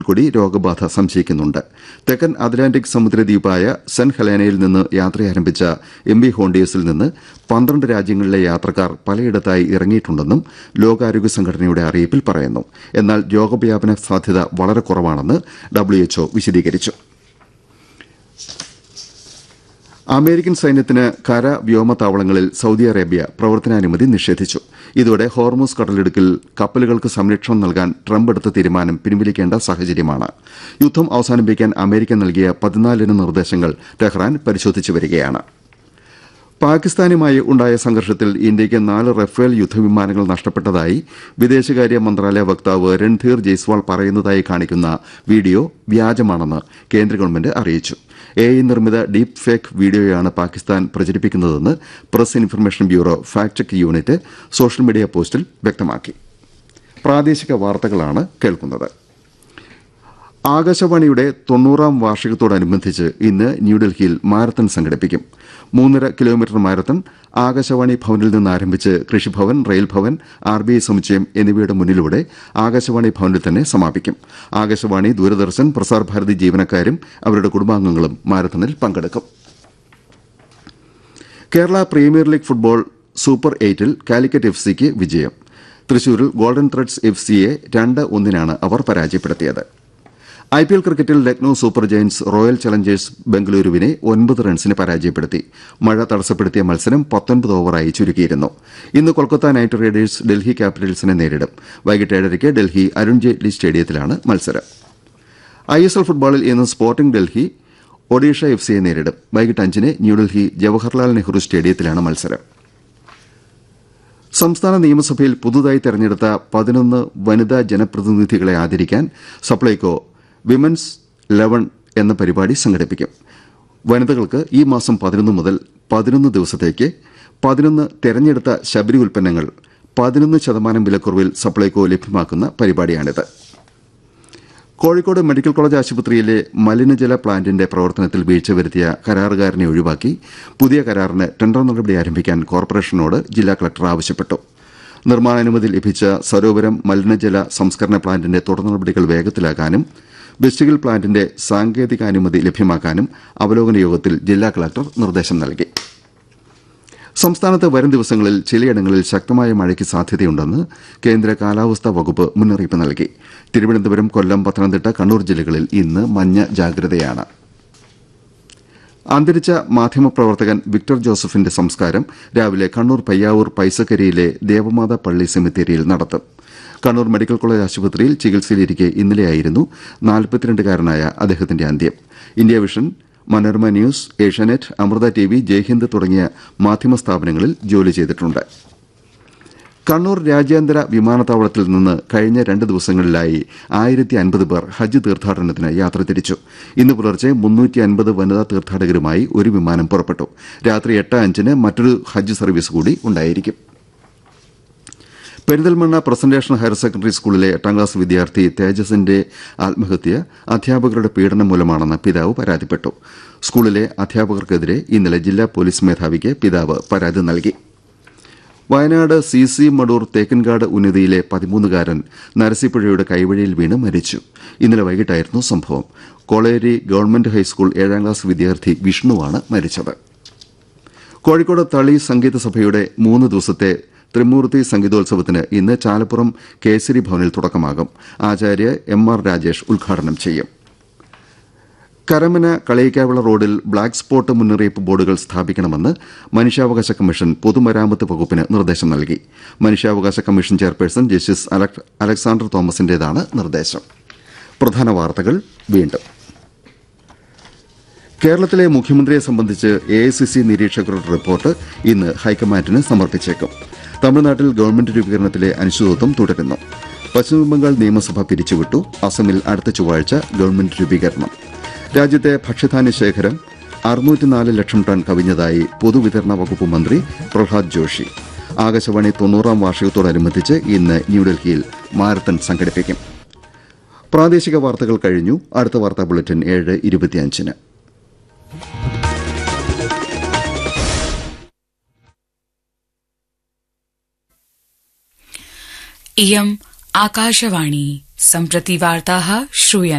കൂടി രോഗബാധ സംശയിക്കുന്നുണ്ട് തെക്കൻ അറ്റ്ലാന്റിക് സമുദ്രദ്വീപായ സെന്റ് ഹെലേനയിൽ നിന്ന് യാത്രയാരംഭിച്ച എം വി ഹോണ്ടിയസിൽ നിന്ന് പന്ത്രണ്ട് രാജ്യങ്ങളിലെ യാത്രക്കാർ പലയിടത്തായി ഇറങ്ങിയിട്ടുണ്ടെന്നും ലോകാരോഗ്യ സംഘടനയുടെ അറിയിപ്പിൽ പറയുന്നു എന്നാൽ രോഗവ്യാപന സാധ്യത വളരെ കുറവാണെന്ന് ഡബ്ല്യുഎച്ച്ഒ വിശദീകരിച്ചു അമേരിക്കൻ സൈന്യത്തിന് കര വ്യോമ താവളങ്ങളിൽ സൌദി അറേബ്യ പ്രവർത്തനാനുമതി നിഷേധിച്ചു ഇതോടെ ഹോർമൂസ് കടലിടുക്കിൽ കപ്പലുകൾക്ക് സംരക്ഷണം നൽകാൻ ട്രംപ് എടുത്ത തീരുമാനം പിൻവലിക്കേണ്ട സാഹചര്യമാണ് യുദ്ധം അവസാനിപ്പിക്കാൻ അമേരിക്ക നൽകിയ പതിനാലിന് നിർദ്ദേശങ്ങൾ ടെഹ്റാൻ പരിശോധിച്ചു വരികയാണ് പാകിസ്ഥാനുമായി ഉണ്ടായ സംഘർഷത്തിൽ ഇന്ത്യയ്ക്ക് നാല് റഫേൽ യുദ്ധവിമാനങ്ങൾ നഷ്ടപ്പെട്ടതായി വിദേശകാര്യ മന്ത്രാലയ വക്താവ് രൺധീർ ജയ്സ്വാൾ പറയുന്നതായി കാണിക്കുന്ന വീഡിയോ വ്യാജമാണെന്ന് കേന്ദ്ര ഗവൺമെന്റ് അറിയിച്ചു എ ഐ നിർമ്മിത ഡീപ് ഫേക്ക് വീഡിയോയാണ് പാകിസ്ഥാൻ പ്രചരിപ്പിക്കുന്നതെന്ന് press information bureau fact check unit social media പോസ്റ്റിൽ വ്യക്തമാക്കി പ്രാദേശിക വാർത്തകളാണ് കേൾക്കുന്നത് ആകാശവാണിയുടെ തൊണ്ണൂറാം വാർഷികത്തോടനുബന്ധിച്ച് ഇന്ന് ന്യൂഡൽഹിയിൽ മാരത്തൺ സംഘടിപ്പിക്കും മൂന്നര കിലോമീറ്റർ മാരത്തൺ ആകാശവാണി ഭവനിൽ നിന്ന് ആരംഭിച്ച് Krishibhavan rail Bhavan R B I സമുച്ചയം എന്നിവയുടെ മുന്നിലൂടെ ആകാശവാണി ഭവനിൽ തന്നെ സമാപിക്കും ആകാശവാണി ദൂരദർശൻ പ്രസാർ ഭാരതി ജീവനക്കാരും അവരുടെ കുടുംബാംഗങ്ങളും മാരത്തണിൽ പങ്കെടുക്കും Kerala premier league football super എയ്റ്റിൽ കാലിക്കറ്റ് എഫ് സിക്ക് വിജയം തൃശൂരിൽ ഗോൾഡൻ ത്രെഡ്സ് എഫ് സിയെ രണ്ട് ഒന്നിനാണ് അവർ പരാജയപ്പെടുത്തിയത് ഐ പി എൽ ക്രിക്കറ്റിൽ Lucknow super giants royal challengers ബംഗളൂരുവിനെ ഒൻപത് റൺസിന് പരാജയപ്പെടുത്തി മഴ തടസ്സപ്പെടുത്തിയ മത്സരം പത്തൊൻപത് ഓവറായി ചുരുക്കിയിരുന്നു ഇന്ന് കൊൽക്കത്ത നൈറ്റ് റൈഡേഴ്സ് ഡൽഹി ക്യാപിറ്റൽസിനെ നേരിടും വൈകിട്ട് ഏഴരയ്ക്ക് ഡൽഹി അരുൺ ജെയ്റ്റ്ലി സ്റ്റേഡിയത്തിലാണ് മത്സരം ഐ എസ് എൽ ഫുട്ബോളിൽ ഇന്ന് സ്പോർട്ടിംഗ് ഡൽഹി ഒഡീഷ എഫ് സിയെ നേരിടും വൈകിട്ട് അഞ്ചിന് ന്യൂഡൽഹി ജവഹർലാൽ നെഹ്റു സ്റ്റേഡിയത്തിലാണ് മത്സരം സംസ്ഥാന നിയമസഭയിൽ പുതുതായി തെരഞ്ഞെടുത്ത പതിനൊന്ന് വനിതാ ജനപ്രതിനിധികളെ ആദരിക്കാൻ സപ്ലൈകോ വിമൻസ് ലെവൻ എന്ന പരിപാടി സംഘടിപ്പിക്കും വനിതകൾക്ക് ഈ മാസം പതിനൊന്ന് മുതൽ പതിനൊന്ന് ദിവസത്തേക്ക് പതിനൊന്ന് തെരഞ്ഞെടുത്ത ശബരി ഉൽപ്പന്നങ്ങൾ പതിനൊന്ന് ശതമാനം വിലക്കുറവിൽ സപ്ലൈകോ ലഭ്യമാക്കുന്ന പരിപാടിയാണിത് കോഴിക്കോട് മെഡിക്കൽ കോളേജ് ആശുപത്രിയിലെ മലിനജല പ്ലാന്റിന്റെ പ്രവർത്തനത്തിൽ വീഴ്ച വരുത്തിയ കരാറുകാരനെ ഒഴിവാക്കി പുതിയ കരാറിന് ടെൻഡർ നടപടി ആരംഭിക്കാൻ കോർപ്പറേഷനോട് ജില്ലാ കളക്ടർ ആവശ്യപ്പെട്ടു നിർമ്മാണാനുമതി ലഭിച്ച സരോവരം മലിനജല സംസ്കരണ പ്ലാന്റിന്റെ തുടർ നടപടികൾ വേഗത്തിലാക്കാനും വെസ്റ്റിഗൽ പ്ലാന്റിന്റെ സാങ്കേതികാനുമതി ലഭ്യമാക്കാനും അവലോകന യോഗത്തിൽ ജില്ലാ കളക്ടർ നിർദ്ദേശം നൽകി സംസ്ഥാനത്ത് വരും ദിവസങ്ങളിൽ ചിലയിടങ്ങളിൽ ശക്തമായ മഴയ്ക്ക് സാധ്യതയുണ്ടെന്ന് കേന്ദ്ര കാലാവസ്ഥാ വകുപ്പ് മുന്നറിയിപ്പ് നൽകി തിരുവനന്തപുരം കൊല്ലം പത്തനംതിട്ട കണ്ണൂർ ജില്ലകളിൽ ഇന്ന് മഞ്ഞ ജാഗ്രതയാണ് അന്തരിച്ച മാധ്യമപ്രവർത്തകൻ വിക്ടർ ജോസഫിന്റെ സംസ്കാരം രാവിലെ കണ്ണൂർ പയ്യാവൂർ പൈസക്കരിയിലെ ദേവമാതാ പള്ളി സെമിത്തേരിയിൽ നടത്തും കണ്ണൂർ മെഡിക്കൽ കോളേജ് ആശുപത്രിയിൽ ചികിത്സയിലിരിക്കെ ഇന്നലെയായിരുന്നു നാൽപ്പത്തിരണ്ടുകാരനായ അദ്ദേഹത്തിന്റെ അന്ത്യം India vision Manorama news Asianet Amrita T V Jaihind തുടങ്ങിയ മാധ്യമ സ്ഥാപനങ്ങളിൽ ജോലി ചെയ്തിട്ടുണ്ട് കണ്ണൂർ രാജ്യാന്തര വിമാനത്താവളത്തിൽ നിന്ന് കഴിഞ്ഞ രണ്ട് ദിവസങ്ങളിലായി ആയിരത്തി അൻപത് പേർ ഹജ്ജ് തീർത്ഥാടനത്തിന് യാത്ര തിരിച്ചു ഇന്ന് പുലർച്ചെ മുന്നൂറ്റി അൻപത് വനിതാ തീർത്ഥാടകരുമായി ഒരു വിമാനം പുറപ്പെട്ടു രാത്രി എട്ട് അഞ്ചിന് മറ്റൊരു ഹജ്ജ് സർവീസ് കൂടി ഉണ്ടായിരിക്കും പെരിന്തൽമണ്ണ പ്രസന്റേഷൻ ഹയർ സെക്കൻഡറി സ്കൂളിലെ എട്ടാം ക്ലാസ് വിദ്യാർത്ഥി തേജസിന്റെ ആത്മഹത്യ അധ്യാപകരുടെ പീഡനം മൂലമാണെന്ന് പിതാവ് പരാതിപ്പെട്ടു സ്കൂളിലെ അധ്യാപകർക്കെതിരെ ഇന്നലെ ജില്ലാ പോലീസ് മേധാവിക്ക് പിതാവ് പരാതി നൽകി വയനാട് സി സി മടൂർ തേക്കൻകാട് ഉന്നതിയിലെ പതിമൂന്നുകാരൻ നരസിപ്പുഴയുടെ കൈവഴിയിൽ വീണ് മരിച്ചു ഇന്നലെ വൈകിട്ടായിരുന്നു സംഭവം കോളേരി ഗവൺമെന്റ് ഹൈസ്കൂൾ ഏഴാം ക്ലാസ് വിദ്യാർത്ഥി വിഷ്ണുവാണ് മരിച്ചത് കോഴിക്കോട് തളി സംഗീത സഭയുടെ മൂന്ന് ദിവസത്തെ ത്രിമൂർത്തി സംഗീതോത്സവത്തിന് ഇന്ന് ചാലപ്പുറം കേസരി ഭവനിൽ തുടക്കമാകും ആചാര്യ എം ആർ രാജേഷ് ഉദ്ഘാടനം ചെയ്യും കരമന കളയിക്കാവിള റോഡിൽ ബ്ലാക്ക് സ്പോട്ട് മുന്നറിയിപ്പ് ബോർഡുകൾ സ്ഥാപിക്കണമെന്ന് മനുഷ്യാവകാശ കമ്മീഷൻ പൊതുമരാമത്ത് വകുപ്പിന് നിർദ്ദേശം നൽകി മനുഷ്യാവകാശ കമ്മീഷൻ ചെയർപേഴ്സൺ ജസ്റ്റിസ് അലക്സാണ്ടർ തോമസിന്റേതാണ് നിർദ്ദേശം പ്രധാന വാർത്തകൾ വീണ്ടും കേരളത്തിലെ മുഖ്യമന്ത്രിയെ സംബന്ധിച്ച് എ ഐ സി സി നിരീക്ഷകരുടെ റിപ്പോർട്ട് ഇന്ന് ഹൈക്കമാൻഡിന് സമർപ്പിച്ചേക്കും തമിഴ്നാട്ടിൽ ഗവൺമെന്റ് രൂപീകരണത്തിലെ അനിശ്ചിതത്വം തുടരുന്നു പശ്ചിമബംഗാൾ നിയമസഭ പിരിച്ചുവിട്ടു അസമിൽ അടുത്ത ചൊവ്വാഴ്ച ഗവൺമെന്റ് രൂപീകരണം രാജ്യത്തെ ഭക്ഷ്യധാന്യ ശേഖരം അറുന്നൂറ്റിനാല് ലക്ഷം ടൺ കവിഞ്ഞതായി പൊതുവിതരണ വകുപ്പ് മന്ത്രി പ്രഹ്ലാദ് ജോഷി ആകാശവാണി തൊണ്ണൂറാം വാർഷികത്തോടനുബന്ധിച്ച് ഇന്ന് ന്യൂഡൽഹിയിൽ മാരത്തൺ സംഘടിപ്പിക്കും പ്രാദേശിക വാർത്തകൾ കഴിഞ്ഞു അടുത്ത വാർത്താ ബുള്ളറ്റിൻ ഏഴ് ഇരുപത്തിയഞ്ചിന് इयम् आकाशवाणी सम्प्रति वार्ताः श्रूयन्ते